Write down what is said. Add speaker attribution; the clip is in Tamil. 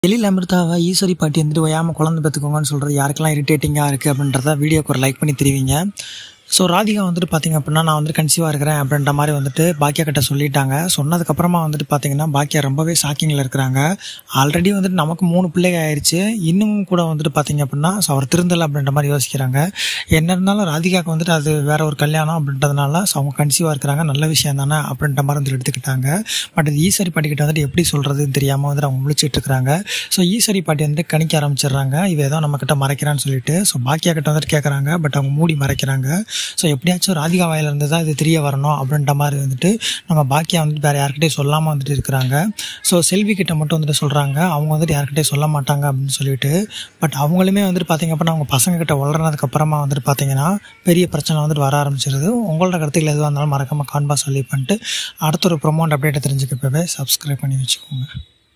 Speaker 1: எழில் அமிர்தாவை ஈஸ்வரி பாட்டி வந்துட்டு ஓயாமல் குழந்தை பெற்றுக்கோங்கன்னு சொல்கிறது யாருக்கெல்லாம் இரிட்டேட்டிங்காக இருக்குது அப்படின்றத வீடியோக்கு ஒரு லைக் பண்ணி தெரிவிங்க ஸோ ராதிகா வந்துட்டு பார்த்திங்க அப்படின்னா நான் வந்துட்டு கன்சீவாக இருக்கிறேன் அப்படின்ற மாதிரி வந்துட்டு பாக்கியா கிட்ட சொல்லிட்டாங்க சொன்னதுக்கப்புறமா வந்துட்டு பார்த்திங்கன்னா பாக்கியா ரொம்பவே ஷாக்கிங்கில் இருக்கிறாங்க ஆல்ரெடி வந்துட்டு நமக்கு மூணு பிள்ளைங்க ஆயிடுச்சு இன்னமும் கூட வந்துட்டு பார்த்திங்க அப்படின்னா ஸோ அவர் திருந்தலை அப்படின்ற மாதிரி யோசிக்கிறாங்க என்ன இருந்தாலும் ராதிகாவுக்கு வந்துட்டு அது வேற ஒரு கல்யாணம் அப்படின்றதுனால ஸோ அவங்க கன்சீவாக இருக்கிறாங்க நல்ல விஷயம் தானே அப்படின்ற மாதிரி வந்து எடுத்துக்கிட்டாங்க பட் இது ஈஸ்வரி பாட்டிக்கிட்ட வந்துட்டு எப்படி சொல்கிறதுன்னு தெரியாமல் வந்துட்டு அவங்க முழிச்சிட்டு இருக்கிறாங்க ஸோ ஈஸ்வரி பாட்டி வந்துட்டு கணிக்க ஆரம்பிச்சிடுறாங்க இவ ஏதோ நம்ம கிட்ட மறைக்கிறான்னு சொல்லிட்டு ஸோ பாக்கியா கிட்ட வந்துட்டு கேட்குறாங்க பட் அவங்க மூடி மறைக்கிறாங்க ஸோ எப்படியாச்சும் ராதிகா வாயிலிருந்து தான் இது தெரிய வரணும் அப்படின்ற மாதிரி வந்துட்டு நம்ம பாக்கியா வந்துட்டு வேறு யார்கிட்டயும் சொல்லாமல் வந்துட்டு இருக்கிறாங்க ஸோ செல்வி கிட்ட மட்டும் வந்துட்டு சொல்கிறாங்க அவங்க வந்துட்டு யார்கிட்டயும் சொல்ல மாட்டாங்க அப்படின்னு சொல்லிட்டு பட் அவங்களுமே வந்துட்டு பார்த்தீங்க அப்படின்னா அவங்க பசங்க கிட்ட வளர்றதுக்கு அப்புறமா வந்துட்டு பார்த்தீங்கன்னா பெரிய பிரச்சனை வந்துட்டு வர ஆரம்பிச்சிருது உங்களோட கருத்துக்கள் எதுவாக இருந்தாலும் மறக்காமல் கான்பாஸ் சொல்லி பண்ணிட்டு அடுத்த ஒரு ப்ரொமோண்ட் அப்டேட்டை தெரிஞ்சுக்கப்பவே சப்ஸ்கிரைப் பண்ணி வச்சுக்கோங்க